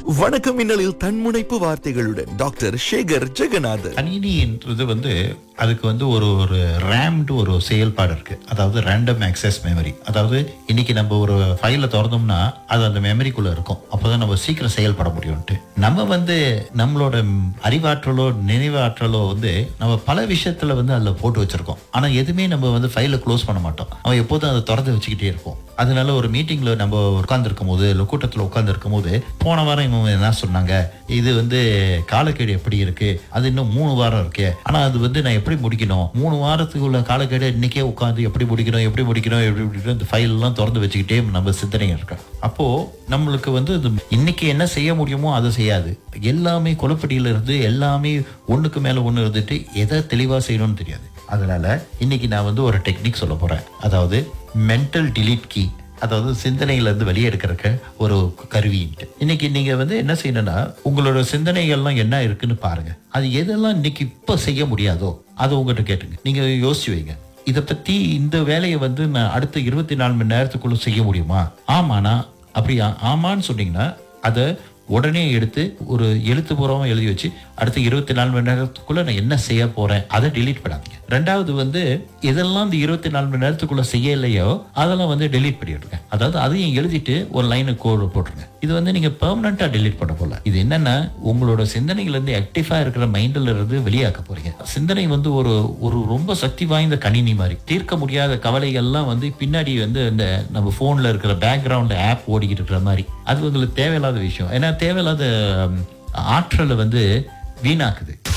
வணக்கம் மின்னலில் தன்முனைப்பு வார்த்தைகளுடன் டாக்டர் சேகர் ஜெகநாதன் கணினின்றது வந்து அதுக்கு வந்து ஒரு ஒரு ரேம்டு ஒரு செயல்பாடு இருக்கு அதாவது ரேண்டம் ஆக்சஸ் மெமரி அதாவது இன்னைக்கு நம்ம ஒரு ஃபைலை திறந்தோம்னா அது அந்த மெமரிக்குள்ள இருக்கும் அப்போதான் நம்ம சீக்கிரம் செயல்பட முடியும்ட்டு நம்ம வந்து நம்மளோட ம், அறிவாற்றலோ நினைவாற்றலோ வந்து நம்ம பல விஷயத்துல வந்து அதுல போட்டு வச்சிருக்கோம் ஆனா எதுவுமே நம்ம வந்து ஃபைலை க்ளோஸ் பண்ண மாட்டோம் நம்ம எப்போதும் அதை திறந்து வச்சுக்கிட்டே இருப்போம் அதனால ஒரு மீட்டிங்ல நம்ம உட்கார்ந்துருக்கும் போது இல்லை கூட்டத்தில் உட்கார்ந்துருக்கும் போது போன வாரம் இவங்க என்ன சொன்னாங்க இது வந்து காலக்கெடு எப்படி இருக்கு அது இன்னும் மூணு வாரம் இருக்கு ஆனா அது வந்து நான் எப்படி முடிக்கணும் மூணு வாரத்துக்கு உள்ள காலக்கெடு இன்னைக்கே உட்காந்து எப்படி முடிக்கணும் எப்படி முடிக்கணும் எப்படி முடிக்கணும் இந்த ஃபைல் எல்லாம் திறந்து வச்சுக்கிட்டே நம்ம சிந்தனை இருக்கோம் அப்போ நம்மளுக்கு வந்து இது இன்னைக்கு என்ன செய்ய முடியுமோ அதை செய்யாது எல்லாமே குழப்படியில இருந்து எல்லாமே ஒண்ணுக்கு மேல ஒண்ணு இருந்துட்டு எதை தெளிவா செய்யணும்னு தெரியாது அதனால இன்னைக்கு நான் வந்து ஒரு டெக்னிக் சொல்ல போறேன் அதாவது மென்டல் டிலீட் கீ அதாவது சிந்தனையில இருந்து வெளியே எடுக்கிறக்க ஒரு கருவின்ட்டு இன்னைக்கு நீங்க வந்து என்ன செய்யணும்னா உங்களோட சிந்தனைகள்லாம் என்ன இருக்குன்னு பாருங்க அது எதெல்லாம் இன்னைக்கு இப்ப செய்ய முடியாதோ அதை உங்ககிட்ட கேட்டுங்க நீங்க யோசிச்சு வைங்க இதை பத்தி இந்த வேலையை வந்து நான் அடுத்த இருபத்தி நாலு மணி நேரத்துக்குள்ள செய்ய முடியுமா ஆமாண்ணா அப்படியா ஆமான்னு சொன்னீங்கன்னா அதை உடனே எடுத்து ஒரு எழுத்துப்பூர்வமா எழுதி வச்சு அடுத்த இருபத்தி நாலு மணி நேரத்துக்குள்ள நான் என்ன செய்ய போறேன் அதை delete பண்ணாதீங்க ரெண்டாவது வந்து இதெல்லாம் இந்த இருபத்தி நாலு மணி நேரத்துக்குள்ள செய்யலையோ அதெல்லாம் வந்து delete பண்ணிடுங்க அதாவது அதையும் எழுதிட்டு ஒரு லைனு கோடு போட்டுருங்க இது வந்து நீங்க பெர்மனண்டா delete பண்ண போல இது என்னன்னா உங்களோட சிந்தனைகள் இருந்து ஆக்டிவா இருக்கிற மைண்ட்ல இருந்து வெளியாக்க போறீங்க சிந்தனை வந்து ஒரு ஒரு ரொம்ப சக்தி வாய்ந்த கணினி மாதிரி தீர்க்க முடியாத கவலைகள்லாம் வந்து பின்னாடி வந்து இந்த நம்ம போன்ல இருக்கிற பேக்ரவுண்ட் ஆப் ஓடிக்கிட்டு இருக்கிற மாதிரி அது உங்களுக்கு தேவையில்லாத விஷயம் ஏன்னா தேவையில்லாத ம், ஆற்றலை வந்து வீணாக்குது